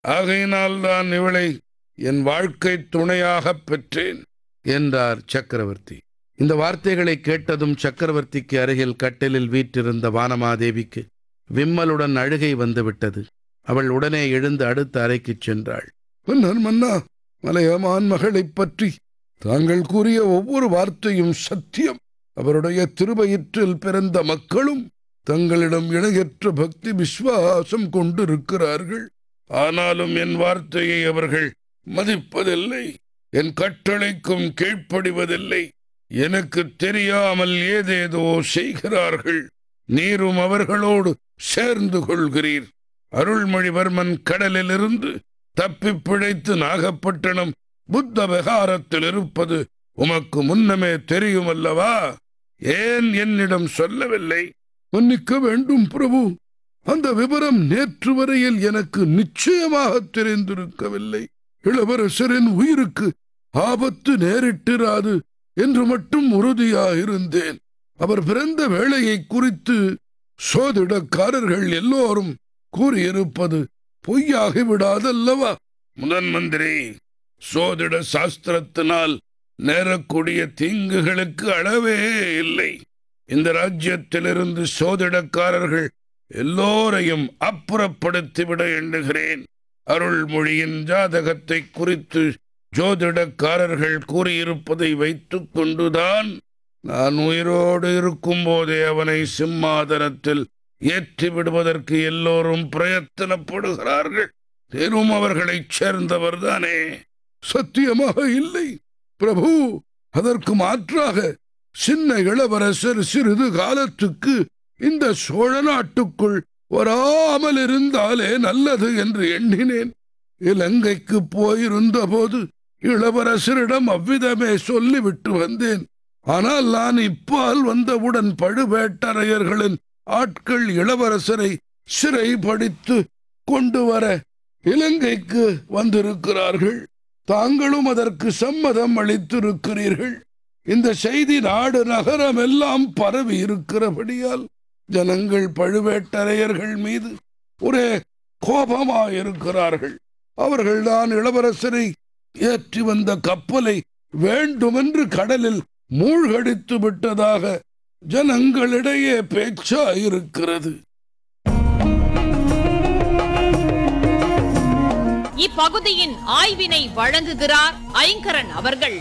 ஆகையினால் தான் இவளை என் வாழ்க்கை துணையாகப் பெற்றேன் என்றார் சக்கரவர்த்தி இந்த வார்த்தைகளை கேட்டதும் சக்கரவர்த்திக்கு அருகில் கட்டிலில் வீற்றிருந்த வானமாதேவிக்கு விம்மலுடன் அழுகை வந்துவிட்டது அவள் உடனே எழுந்து அடுத்த அறைக்குச் சென்றாள் மன்னர் மன்னா மலையமான் மகளைப் பற்றி தாங்கள் கூறிய ஒவ்வொரு வார்த்தையும் சத்தியம் அவருடைய திருவயிற்றில் பிறந்த மக்களும் தங்களிடம் இணையற்ற பக்தி விசுவாசம் கொண்டிருக்கிறார்கள் ஆனாலும் என் வார்த்தையை அவர்கள் மதிப்பதில்லை என் கட்டளைக்கும் கீழ்ப்படிவதில்லை எனக்கு தெரியாமல் ஏதேதோ செய்கிறார்கள் நீரும் அவர்களோடு சேர்ந்து கொள்கிறீர் அருள்மொழிவர்மன் கடலிலிருந்து தப்பிப் பிழைத்து நாகப்பட்டினம் புத்த விகாரத்தில் இருப்பது உமக்கு முன்னமே தெரியுமல்லவா ஏன் என்னிடம் சொல்லவில்லை மன்னிக்க வேண்டும் பிரபு அந்த விவரம் நேற்று வரையில் எனக்கு நிச்சயமாக தெரிந்திருக்கவில்லை இளவரசரின் உயிருக்கு ஆபத்து நேரிட்டிராது என்று மட்டும் உறுதியாயிருந்தேன் அவர் பிறந்த வேளையை குறித்து சோதிடக்காரர்கள் எல்லோரும் கூறியிருப்பது பொய்யாகி விடாதல்லவா முதன் மந்திரி சோதிட சாஸ்திரத்தினால் நேரக்கூடிய தீங்குகளுக்கு அளவே இல்லை இந்த ராஜ்யத்திலிருந்து சோதிடக்காரர்கள் எல்லோரையும் அப்புறப்படுத்திவிட எண்ணுகிறேன் அருள்மொழியின் ஜாதகத்தை குறித்து ஜோதிடக்காரர்கள் கூறியிருப்பதை வைத்துக் கொண்டுதான் நான் உயிரோடு இருக்கும்போதே அவனை சிம்மாதனத்தில் ஏற்றி விடுவதற்கு எல்லோரும் பிரயத்தனப்படுகிறார்கள் தேரும் அவர்களைச் சேர்ந்தவர்தானே சத்தியமாக இல்லை பிரபு அதற்கு மாற்றாக சின்ன இளவரசர் சிறிது காலத்துக்கு இந்த சோழ நாட்டுக்குள் வராமல் இருந்தாலே நல்லது என்று எண்ணினேன் இலங்கைக்கு போயிருந்த போது இளவரசரிடம் அவ்விதமே சொல்லிவிட்டு வந்தேன் ஆனால் நான் இப்பால் வந்தவுடன் பழுவேட்டரையர்களின் ஆட்கள் இளவரசரை சிறைப்படுத்து கொண்டு வர இலங்கைக்கு வந்திருக்கிறார்கள் தாங்களும் அதற்கு சம்மதம் அளித்திருக்கிறீர்கள் இந்த செய்தி நாடு நகரம் எல்லாம் பரவி இருக்கிறபடியால் ஜனங்கள் பழுவேட்டரையர்கள் மீது ஒரே கோபமாயிருக்கிறார்கள் அவர்கள்தான் இளவரசரை ஏற்றி வந்த கப்பலை வேண்டுமென்று கடலில் மூழ்கடித்து விட்டதாக ஜனங்களிடையே பேச்சாயிருக்கிறது இப்பகுதியின் ஆய்வினை வழங்குகிறார் ஐங்கரன் அவர்கள்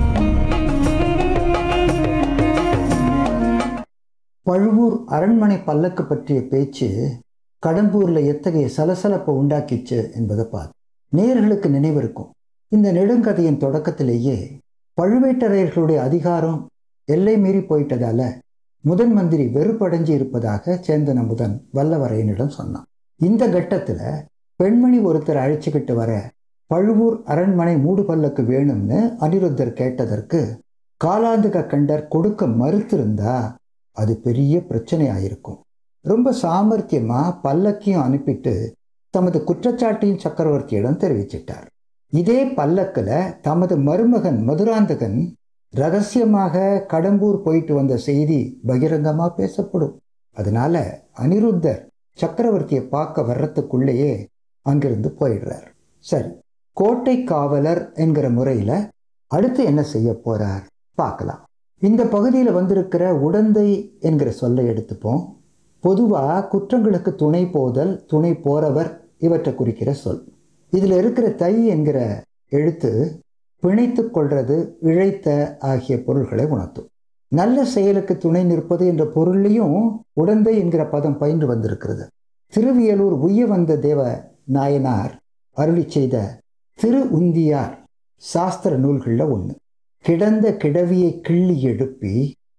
பழுவூர் அரண்மனை பல்லக்கு பற்றிய பேச்சு கடம்பூர்ல எத்தகைய சலசலப்பை உண்டாக்கிச்சு என்பதை பார்த்து நேர்களுக்கு நினைவிருக்கும் இந்த நெடுங்கதையின் தொடக்கத்திலேயே பழுவேட்டரையர்களுடைய அதிகாரம் எல்லை மீறி போயிட்டதால முதன் மந்திரி வெறுப்படைஞ்சு இருப்பதாக சேந்தன முதன் வல்லவரையனிடம் சொன்னான் இந்த கட்டத்துல பெண்மணி ஒருத்தர் அழைச்சிக்கிட்டு வர பழுவூர் அரண்மனை மூடு பல்லக்கு வேணும்னு அனிருத்தர் கேட்டதற்கு காலாந்தக கண்டர் கொடுக்க மறுத்திருந்தா அது பெரிய பிரச்சனை ஆயிருக்கும் ரொம்ப சாமர்த்தியமா பல்லக்கையும் அனுப்பிட்டு தமது குற்றச்சாட்டையும் சக்கரவர்த்தியிடம் தெரிவிச்சிட்டார் இதே பல்லக்கில் தமது மருமகன் மதுராந்தகன் ரகசியமாக கடம்பூர் போயிட்டு வந்த செய்தி பகிரங்கமா பேசப்படும் அதனால அனிருத்தர் சக்கரவர்த்தியை பார்க்க வர்றதுக்குள்ளேயே அங்கிருந்து போயிடுறார் சரி கோட்டை காவலர் என்கிற முறையில் அடுத்து என்ன செய்ய போறார் பார்க்கலாம் இந்த பகுதியில் வந்திருக்கிற உடந்தை என்கிற சொல்லை எடுத்துப்போம் பொதுவாக குற்றங்களுக்கு துணை போதல் துணை போறவர் இவற்றை குறிக்கிற சொல் இதில் இருக்கிற தை என்கிற எழுத்து பிணைத்து கொள்றது இழைத்த ஆகிய பொருள்களை உணர்த்தும் நல்ல செயலுக்கு துணை நிற்பது என்ற பொருளையும் உடந்தை என்கிற பதம் பயின்று வந்திருக்கிறது திருவியலூர் உய்ய வந்த தேவ நாயனார் அருளி செய்த திரு உந்தியார் சாஸ்திர நூல்களில் ஒன்று கிடந்த கிடவியை கிள்ளி எழுப்பி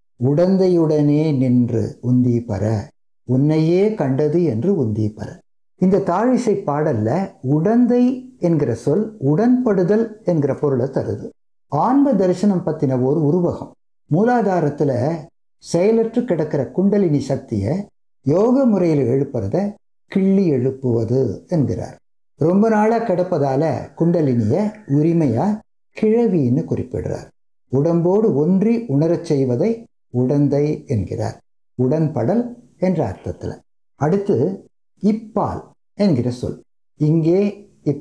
உடந்தையுடனே நின்று உந்தி பர உன்னையே கண்டது என்று உந்தி பர இந்த தாழிசை பாடல்ல உடந்தை என்கிற சொல் உடன்படுதல் என்கிற பொருளை தருது ஆன்ம தரிசனம் பத்தின ஒரு உருவகம் மூலாதாரத்துல செயலற்று கிடக்கிற குண்டலினி சக்தியை யோக முறையில் எழுப்புறத கிள்ளி எழுப்புவது என்கிறார் ரொம்ப நாளா கிடப்பதால குண்டலினிய உரிமையா கிழவின்னு குறிப்பிடுறார் உடம்போடு ஒன்றி உணரச் செய்வதை உடந்தை என்கிறார் உடன்படல் என்ற அர்த்தத்தில் அடுத்து இப்பால் என்கிற சொல் இங்கே